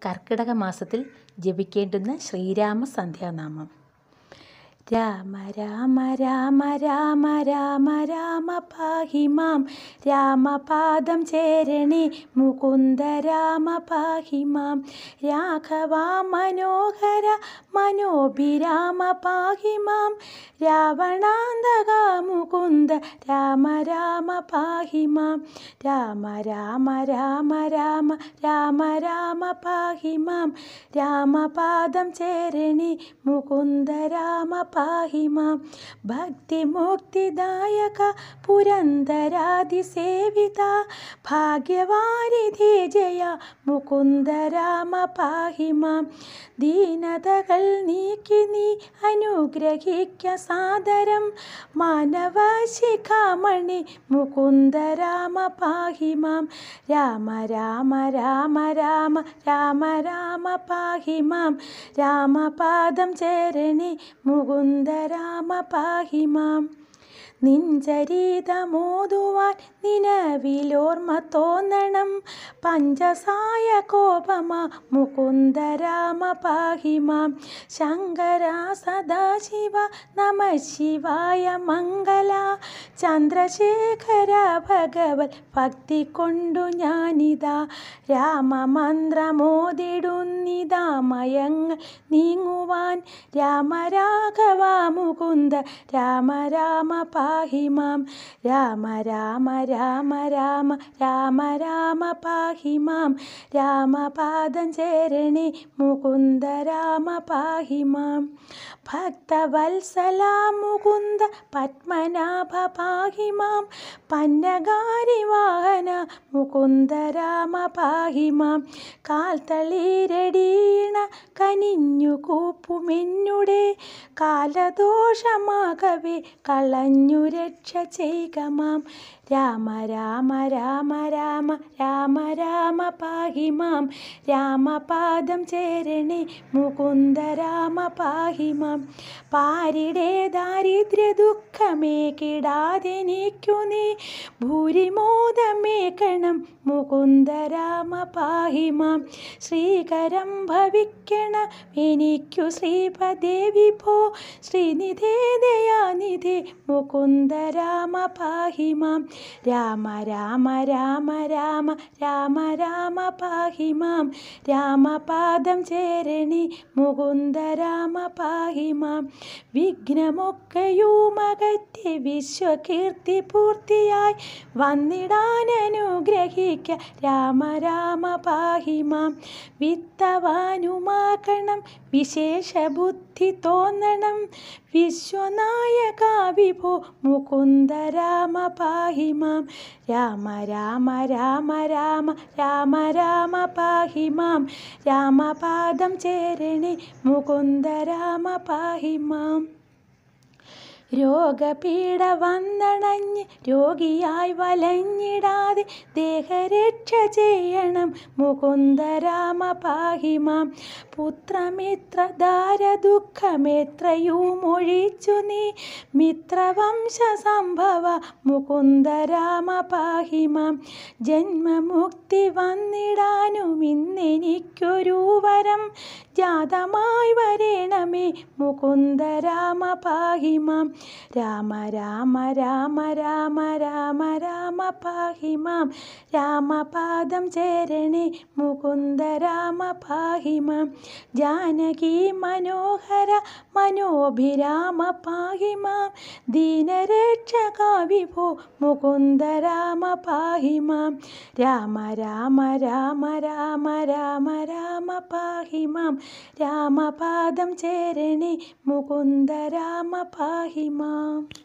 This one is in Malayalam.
കർക്കിടക മാസത്തിൽ ജപിക്കേണ്ടുന്ന ശ്രീരാമ സന്ധ്യാനാമം രാമ രാമ രാമ രാമ രാമ രാമ പാഹി മാം രാമപാദം ചേരണി മുകുന്ദ രാമ പാഹി മാം രാഘവ മനോഹര മനോഭിരാമ പാഹി മാം രാവണാന്തക മുകുന്ദ രാമ രാമ പാഹി മാം രാമ രാമ രാമ രാമ രാമ രാമ പാഹി മാം രാമപാദം ചേരണി മുകുന്ദ രാമ പാഹി മാം ഭക്തിമുക്തിദായക പുരന്ദരാതിസേവിത ഭാഗ്യവാരിധി ജയ മുകുന്ദ രാമ പാഹി മാം ദീനതകൾ നീക്കി നീ അനുഗ്രഹിക്ക സാദരം മാനവ ശിഖാമണി മുകുന്ദ രാമ പാഹി മാം രാമ രാമ രാമ രാമ രാമ രാമ പാഹി മാം രാമപാദം ചേരണി മുകുന്ദ രാമ പാഹി മാം നിഞ്ചരീതമോതുവാൻ നിലവിലോർമ്മ തോന്നണം പഞ്ചസായ കോപമ മുകുന്ദ രാമ പാഹി മാം ശങ്കര സദാശിവ നമ ശിവായ മംഗല ചന്ദ്രശേഖര ഭഗവത് ഭക്തി കൊണ്ടു ഞാനിതാ രാമമന്ത്രമോതിടുന്നിതാ മയങ്ങൾ നീങ്ങുവാൻ രാമരാഘവ മുകുന്ദ രാമ രാമ പാഹി മാം രാമ രാമ രാമ രാമ രാമ രാമ പാഹി മാം രാമപാദം ചേരണി മുകുന്ദ രാമ പാഹി മാം ഭക്തവത്സല മുകുന്ദ പത്മനാഭ പാഹി മാം പന്നഗാരി വാഹന മുകുന്ദ രാമ പാഹി മാം കാൽ തളിരടീണ കനിഞ്ഞു കൂപ്പുമെന്നുടെ കാലദോഷമാകവേ കളഞ്ഞു രക്ഷ ചെയ്യുക മാം രാമ രാമ രാമ രാമ രാമ രാമ പാഹി മാം രാമപാദം ചേരണി മുകുന്ദ രാമ പാഹി മാം പാരിടെ ദാരിദ്ര്യ ദുഃഖമേ കിടാതെ നീക്കു നീ ഭൂരിമോദമേക്കണം മുകുന്ദ രാമ പാഹി മാം ശ്രീകരം ഭവിക്കണം എനിക്കു ശ്രീപദേവി ഭോ ശ്രീനിധേ ദയാനിധി മുകുന്ദ രാമ പാഹി മാം രാമ രാമ രാമ രാമ രാമ രാമ പാഹി മാം രാമപാദം ചേരണി മുകുന്ദ രാമ പാഹി മാം വിഘ്നമൊക്കെയുമകറ്റി വിശ്വകീർത്തി പൂർത്തിയായി വന്നിടാൻ അനുഗ്രഹിക്ക രാമ രാമ പാഹി മാം വിത്തവാനുമാക്കണം വിശേഷ ബുദ്ധി തോന്നണം വിശ്വനായക വിഭോ മുകുന്ദ രാമ പാഹി മാം രാമ രാമ രാമ രാമ രാമ രാമ പാഹി മാം രാമപാദം ചേരണി മുകുന്ദ രാമ പാഹി മാം രോഗപീഡ വന്നണഞ്ഞ് രോഗിയായി വലഞ്ഞിടാതെ ദേഹരക്ഷ ചെയ്യണം മുകുന്ദ രാമ പാഹി മാം പുത്രമിത്ര ദാര ദുഃഖമെത്രയും ഒഴിച്ചു നീ മിത്രവംശ സംഭവ മുകുന്ദ രാമ പാഹി മാം ജന്മമുക്തി വന്നിടാനും ഇന്നെനിക്കൊരു വരം ജാതമായി വരേണമേ മുകുന്ദ രാമ പാഹി മാം രാമ രാമ രാമ രാമ രാമ രാമ പാഹി മാം രാമപാദം ചേരണി മുകുന്ദ രാമ പാഹി മാം ജാനകി മനോഹര മനോഭിരാമ പാഹി മാം ദീനരക്ഷക വിഭോ മുകുന്ദ രാമ പാഹി മാം രാമ രാമ രാമ രാമ രാമ രാമ പാഹി മാം രാമപാദം ചേരണി മുകുന്ദ രാമ പാഹി മാം